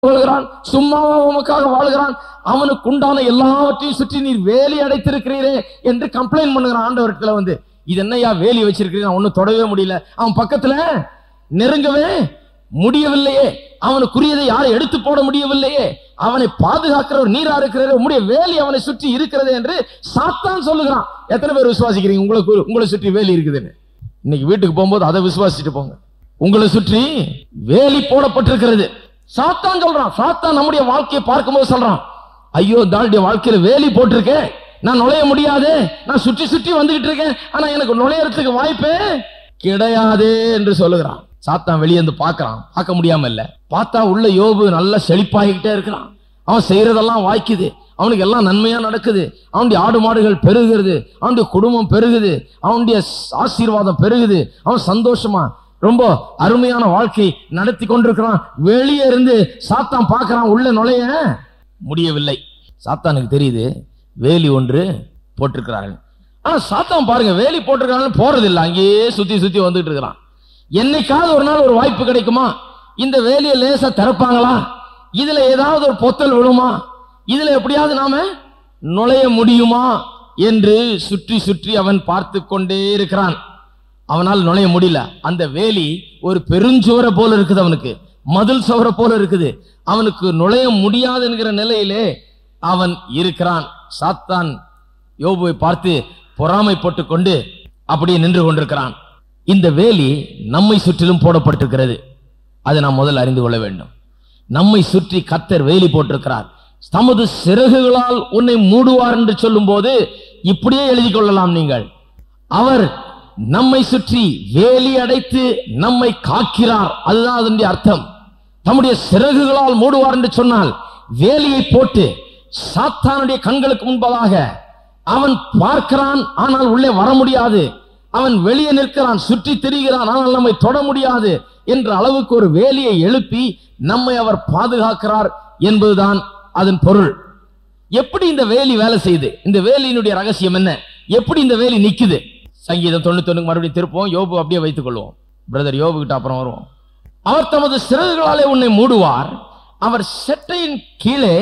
வாழ்கிறான் சும்மாவா உமக்காக வாழ்கிறான் அவனுக்கு உண்டான எல்லாவற்றையும் சுற்றி நீர் வேலி அடைத்திருக்கிறீரே என்று கம்ப்ளைண்ட் பண்ணுகிறான் ஆண்டவர்கிட்ட வந்து இது என்னய்யா வேலி வச்சிருக்கிறீங்க நான் ஒன்னும் தொடவே முடியல அவன் பக்கத்துல நெருங்கவே முடியவில்லையே அவனுக்குரியதை யாரும் எடுத்து போட முடியவில்லையே அவனை பாதுகாக்கிறவர் நீரா இருக்கிறவர் உம்முடைய வேலி அவனை சுற்றி இருக்கிறது என்று சாத்தான் சொல்லுகிறான் எத்தனை பேர் விசுவாசிக்கிறீங்க உங்களுக்கு உங்களை சுற்றி வேலி இருக்குதுன்னு இன்னைக்கு வீட்டுக்கு போகும்போது அதை விசுவாசிச்சுட்டு போங்க உங்களை சுற்றி வேலி போடப்பட்டிருக்கிறது சாத்தான் சொல்றான் சாத்தான் நம்முடைய வாழ்க்கையை பார்க்கும்போது சொல்றான் ஐயோ தாளுடைய வாழ்க்கையில வேலி போட்டிருக்கேன் நான் நுழைய முடியாது நான் சுற்றி சுற்றி வந்துகிட்டு இருக்கேன் ஆனா எனக்கு நுழையறதுக்கு வாய்ப்பே கிடையாதே என்று சொல்லுகிறான் சாத்தான் வெளியே வந்து பார்க்கறான் பார்க்க முடியாம இல்ல பார்த்தா உள்ள யோபு நல்லா செழிப்பாகிக்கிட்டே இருக்கிறான் அவன் செய்யறதெல்லாம் வாய்க்குது அவனுக்கு எல்லாம் நன்மையா நடக்குது அவனுடைய ஆடு மாடுகள் பெருகிறது அவனுடைய குடும்பம் பெருகுது அவனுடைய ஸ்- ஆசீர்வாதம் பெருகுது அவன் சந்தோஷமா ரொம்ப அருமையான வாழ்க்கை நடத்தி கொண்டிருக்கிறான் வெளியே இருந்து சாத்தான் பார்க்கறான் உள்ள நுழைய முடியவில்லை சாத்தானுக்கு தெரியுது வேலி ஒன்று போட்டிருக்கிறார்கள் ஆனா சாத்தான் பாருங்க வேலி போட்டிருக்காங்க போறது இல்லை அங்கேயே சுத்தி சுத்தி வந்துட்டு இருக்கிறான் என்னைக்காவது ஒரு நாள் ஒரு வாய்ப்பு கிடைக்குமா இந்த வேலியை லேசா திறப்பாங்களா இதுல ஏதாவது ஒரு பொத்தல் விழுமா இதுல எப்படியாவது நாம நுழைய முடியுமா என்று சுற்றி சுற்றி அவன் பார்த்து கொண்டே இருக்கிறான் அவனால் நுழைய முடியல அந்த வேலி ஒரு பெருஞ்சுவரை போல இருக்குது அவனுக்கு மதில் சுவரை போல இருக்குது அவனுக்கு நுழைய முடியாது என்கிற நிலையிலே அவன் இருக்கிறான் சாத்தான் யோபுவை பார்த்து பொறாமைப்பட்டு கொண்டு அப்படியே நின்று கொண்டிருக்கிறான் இந்த வேலி நம்மை சுற்றிலும் போடப்பட்டிருக்கிறது அதை நாம் முதல்ல அறிந்து கொள்ள வேண்டும் நம்மை சுற்றி கத்தர் வேலி போட்டிருக்கிறார் தமது சிறகுகளால் உன்னை மூடுவார் என்று சொல்லும்போது இப்படியே எழுதி கொள்ளலாம் நீங்கள் அவர் நம்மை சுற்றி வேலி அடைத்து நம்மை காக்கிறார் அதுதான் அதனுடைய அர்த்தம் தம்முடைய சிறகுகளால் மூடுவார் என்று சொன்னால் வேலியை போட்டு சாத்தானுடைய கண்களுக்கு முன்பதாக அவன் பார்க்கிறான் ஆனால் உள்ளே வர முடியாது அவன் வெளியே நிற்கிறான் சுற்றி திரிகிறான் ஆனால் நம்மை தொட முடியாது என்ற அளவுக்கு ஒரு வேலியை எழுப்பி நம்மை அவர் பாதுகாக்கிறார் என்பதுதான் அதன் பொருள் எப்படி இந்த வேலி வேலை செய்யுது இந்த வேலியினுடைய ரகசியம் என்ன எப்படி இந்த வேலி நிக்குது சங்கீதம் தொண்ணூத்தொன்னு மறுபடியும் திருப்போம் யோபு அப்படியே வைத்துக் கொள்வோம் பிரதர் யோபு கிட்ட அப்புறம் வருவோம் அவர் தமது சிறகுகளாலே உன்னை மூடுவார் அவர் செட்டையின் கீழே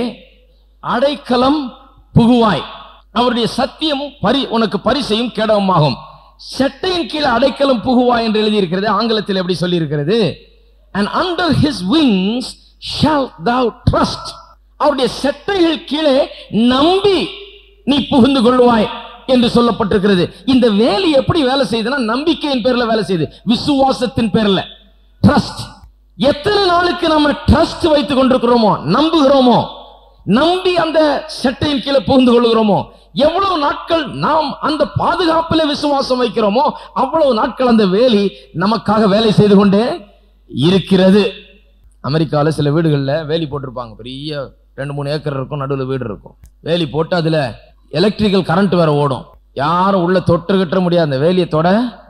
அடைக்கலம் புகுவாய் அவருடைய சத்தியமும் பரி உனக்கு பரிசையும் கேடவுமாகும் செட்டையின் கீழே அடைக்கலம் புகுவாய் என்று எழுதியிருக்கிறது ஆங்கிலத்தில் எப்படி சொல்லி இருக்கிறது and under his wings shall thou trust அவருடைய செட்டைகள் கீழே நம்பி நீ புகுந்து கொள்வாய் என்று சொல்லப்பட்டிருக்கிறது இந்த வேலி எப்படி வேலை செய்யுதுன்னா நம்பிக்கையின் பேர்ல வேலை செய்யுது விசுவாசத்தின் பேர்ல ட்ரஸ்ட் எத்தனை நாளுக்கு நம்ம ட்ரஸ்ட் வைத்துக் கொண்டிருக்கிறோமோ நம்புகிறோமோ நம்பி அந்த செட்டையின் கீழே புகுந்து கொள்கிறோமோ எவ்வளவு நாட்கள் நாம் அந்த பாதுகாப்பில விசுவாசம் வைக்கிறோமோ அவ்வளவு நாட்கள் அந்த வேலி நமக்காக வேலை செய்து கொண்டே இருக்கிறது அமெரிக்காவில் சில வீடுகளில் வேலி போட்டிருப்பாங்க பெரிய ரெண்டு மூணு ஏக்கர் இருக்கும் நடுவில் வீடு இருக்கும் வேலி போட்டு அதில் எலக்ட்ரிக்கல் கரண்ட் வேற ஓடும் யாரும் உள்ள தொட்டு கட்ட முடியாது அந்த வேலியை தொட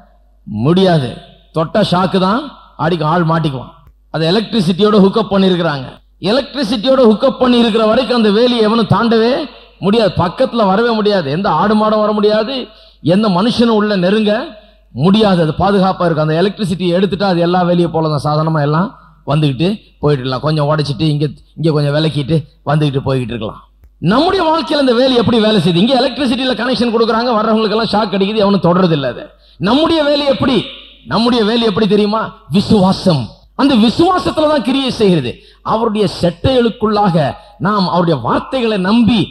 முடியாது தொட்டா ஷாக்கு தான் அடிக்க ஆள் மாட்டிக்குவான் அதை எலக்ட்ரிசிட்டியோட ஹுக்கப் பண்ணியிருக்கிறாங்க எலக்ட்ரிசிட்டியோட ஹுக்கப் பண்ணி இருக்கிற வரைக்கும் அந்த வேலியை எவனும் தாண்டவே முடியாது பக்கத்துல வரவே முடியாது எந்த ஆடு மாடும் வர முடியாது எந்த மனுஷனும் உள்ள நெருங்க முடியாது அது பாதுகாப்பா இருக்கும் அந்த எலக்ட்ரிசிட்டியை எடுத்துட்டா அது எல்லா வேலையை போல தான் சாதாரணமா எல்லாம் வந்துக்கிட்டு போயிட்டுலாம் கொஞ்சம் உடைச்சிட்டு இங்க இங்க கொஞ்சம் விலக்கிட்டு வந்துக்கிட்டு போய்கிட்டு இருக்கலாம் நம்முடைய வாழ்க்கையில இந்த வேலை எப்படி வேலை செய்யுது இங்க எலக்ட்ரிசிட்டியில கனெக்ஷன் கொடுக்குறாங்க வர்றவங்களுக்கு எல்லாம் ஷாக் அடிக்குது அவனும் தொடர்றது இல்ல அது நம்முடைய வேலை எப்படி நம்முடைய வேலை எப்படி தெரியுமா விசுவாசம் அந்த விசுவாசத்துல தான் கிரியை செய்கிறது அவருடைய செட்டைகளுக்குள்ளாக நாம் அவருடைய வார்த்தைகளை நம்பி